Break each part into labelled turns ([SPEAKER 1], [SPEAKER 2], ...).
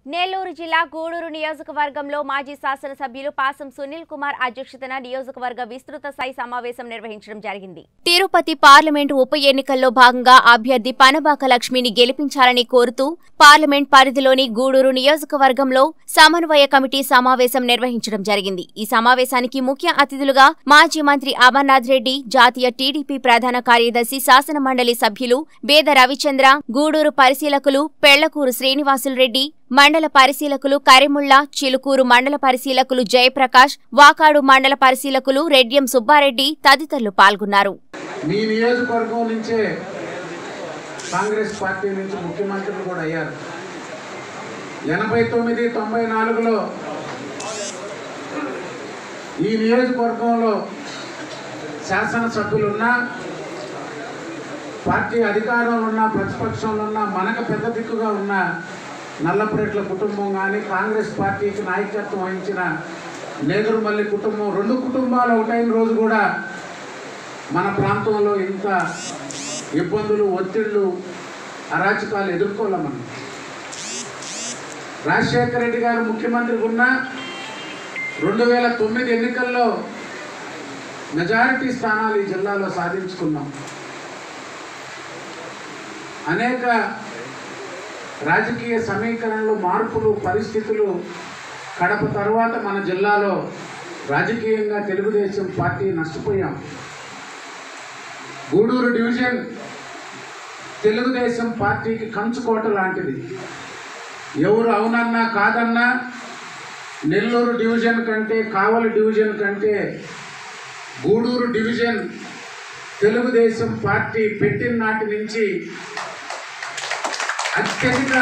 [SPEAKER 1] నెల్లూరు జిల్లా గూడూరు నియోజకవర్గంలో మాజీ శాసనసభ్యులు పాసం సునీల్ కుమార్ అధ్యక్షతన నియోజకవర్గ విస్తృత స్థాయి సమావేశం నిర్వహించడం జరిగింది తిరుపతి పార్లమెంటు ఉప ఎన్నికల్లో భాగంగా అభ్యర్థి పనబాక లక్ష్మిని గెలిపించాలని కోరుతూ పార్లమెంట్ పరిధిలోని గూడూరు నియోజకవర్గంలో సమన్వయ కమిటీ సమావేశం నిర్వహించడం జరిగింది ఈ సమావేశానికి ముఖ్య అతిథులుగా మాజీ మంత్రి అమర్నాథ్ రెడ్డి జాతీయ టీడీపీ ప్రధాన కార్యదర్శి శాసన మండలి సభ్యులు బేద రవిచంద్ర గూడూరు పరిశీలకులు పెళ్లకూరు శ్రీనివాసులు రెడ్డి మండల పరిశీలకులు కరిముల్లా చిలుకూరు మండల పరిశీలకులు జయప్రకాష్ వాకాడు మండల పరిశీలకులు రెడ్యం సుబ్బారెడ్డి తదితరులు పాల్గొన్నారు
[SPEAKER 2] మీ నియోజకవర్గం నుంచే కాంగ్రెస్ పార్టీ నుంచి ముఖ్యమంత్రులు కూడా అయ్యారు ఎనభై తొమ్మిది తొంభై నాలుగులో ఈ నియోజకవర్గంలో శాసనసభ్యులున్నా పార్టీ అధికారంలో ఉన్న ప్రతిపక్షంలో ఉన్న మనకు పెద్ద దిక్కుగా ఉన్న నల్లపురెట్ల కుటుంబం కానీ కాంగ్రెస్ పార్టీకి నాయకత్వం వహించిన నేదురుమల్లి కుటుంబం రెండు కుటుంబాలు ఒకటైన రోజు కూడా మన ప్రాంతంలో ఇంత ఇబ్బందులు ఒత్తిళ్ళు అరాచకాలు ఎదుర్కోలేం మనం రాజశేఖర రెడ్డి గారు ముఖ్యమంత్రిగా ఉన్న రెండు వేల తొమ్మిది ఎన్నికల్లో మెజారిటీ స్థానాలు ఈ జిల్లాలో సాధించుకున్నాం అనేక రాజకీయ సమీకరణలు మార్పులు పరిస్థితులు కడప తర్వాత మన జిల్లాలో రాజకీయంగా తెలుగుదేశం పార్టీ నష్టపోయాం గూడూరు డివిజన్ తెలుగుదేశం పార్టీకి కంచుకోట లాంటిది ఎవరు అవునన్నా కాదన్నా నెల్లూరు డివిజన్ కంటే కావలి డివిజన్ కంటే గూడూరు డివిజన్ తెలుగుదేశం పార్టీ పెట్టిన నాటి నుంచి అత్యధిక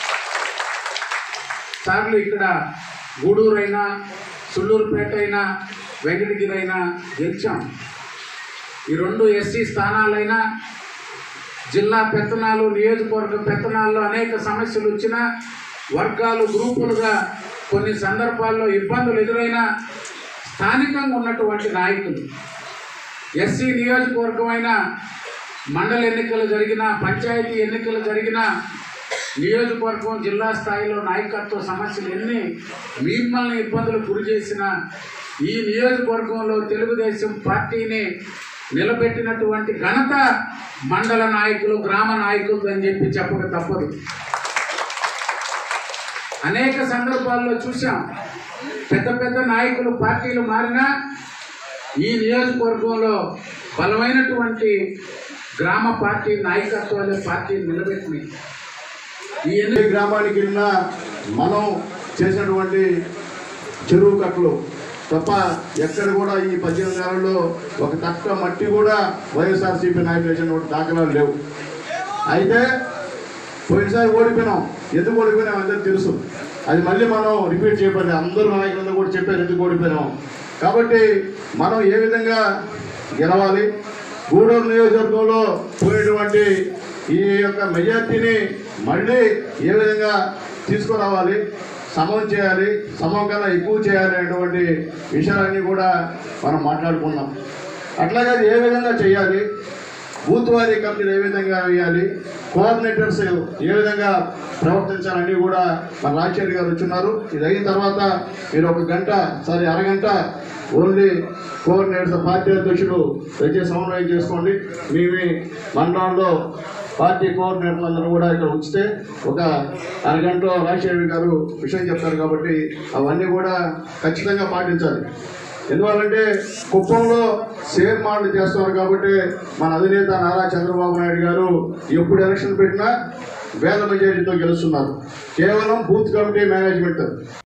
[SPEAKER 2] సార్లు ఇక్కడ గూడూరు అయినా సుళ్ళూరుపేట అయినా వెంకటగిరి అయినా గెలిచాం ఈ రెండు ఎస్సీ స్థానాలైనా జిల్లా పెత్తనాలు నియోజకవర్గ పెత్తనాల్లో అనేక సమస్యలు వచ్చినా వర్గాలు గ్రూపులుగా కొన్ని సందర్భాల్లో ఇబ్బందులు ఎదురైనా స్థానికంగా ఉన్నటువంటి నాయకులు ఎస్సీ నియోజకవర్గం అయినా మండల ఎన్నికలు జరిగిన పంచాయతీ ఎన్నికలు జరిగిన నియోజకవర్గం జిల్లా స్థాయిలో నాయకత్వ సమస్యలు ఎన్ని మిమ్మల్ని ఇబ్బందులు గురి చేసిన ఈ నియోజకవర్గంలో తెలుగుదేశం పార్టీని నిలబెట్టినటువంటి ఘనత మండల నాయకులు గ్రామ నాయకులు అని చెప్పి చెప్పక తప్పదు అనేక సందర్భాల్లో చూసాం పెద్ద పెద్ద నాయకులు పార్టీలు మారినా ఈ నియోజకవర్గంలో బలమైనటువంటి గ్రామ పార్టీ నాయకత్వాలే పార్టీని నిలబెట్టినాయి ఈ ఎన్ని
[SPEAKER 3] ఏ గ్రామానికి వెళ్ళినా మనం చేసినటువంటి చెరువు కట్టలు తప్ప ఎక్కడ కూడా ఈ పద్దెనిమిది నెలల్లో ఒక తక్క మట్టి కూడా వైఎస్ఆర్సీపీ నాయకులు వేసినటువంటి దాఖలాలు లేవు అయితే పోయినసారి ఓడిపోయినాం ఎందుకు ఓడిపోయినాం అందరికి తెలుసు అది మళ్ళీ మనం రిపీట్ చేయబడి అందరూ నాయకులందరూ కూడా చెప్పారు ఎందుకు ఓడిపోయినాం కాబట్టి మనం ఏ విధంగా గెలవాలి గూడూరు నియోజకవర్గంలో పోయినటువంటి ఈ యొక్క మెజార్టీని మళ్ళీ ఏ విధంగా తీసుకురావాలి సమం చేయాలి సమం కన్నా ఎక్కువ చేయాలి అనేటువంటి విషయాలన్నీ కూడా మనం మాట్లాడుకున్నాం అట్లాగే అది ఏ విధంగా చేయాలి బూత్ వారీ కమిటీలు ఏ విధంగా వేయాలి కోఆర్డినేటర్స్ ఏ విధంగా ప్రవర్తించాలని కూడా మన రాజశేఖర్ గారు వచ్చున్నారు ఇది అయిన తర్వాత మీరు ఒక గంట సారీ అరగంట ఓన్లీ కోఆర్డినేటర్స్ పార్టీ అధ్యక్షులు వచ్చే సమన్వయం చేసుకోండి మీ మీ మండలంలో పార్టీ కోఆర్డినేటర్లు అందరూ కూడా ఇక్కడ ఉంచితే ఒక అరగంటలో రాజశేఖర్ గారు విషయం చెప్తారు కాబట్టి అవన్నీ కూడా ఖచ్చితంగా పాటించాలి ఎందువల్లంటే కుప్పంలో షేర్ మార్లు చేస్తున్నారు కాబట్టి మన అధినేత నారా చంద్రబాబు నాయుడు గారు ఎప్పుడు ఎలక్షన్ పెట్టినా వేల మెజారిటీతో గెలుస్తున్నారు కేవలం బూత్ కమిటీ మేనేజ్మెంట్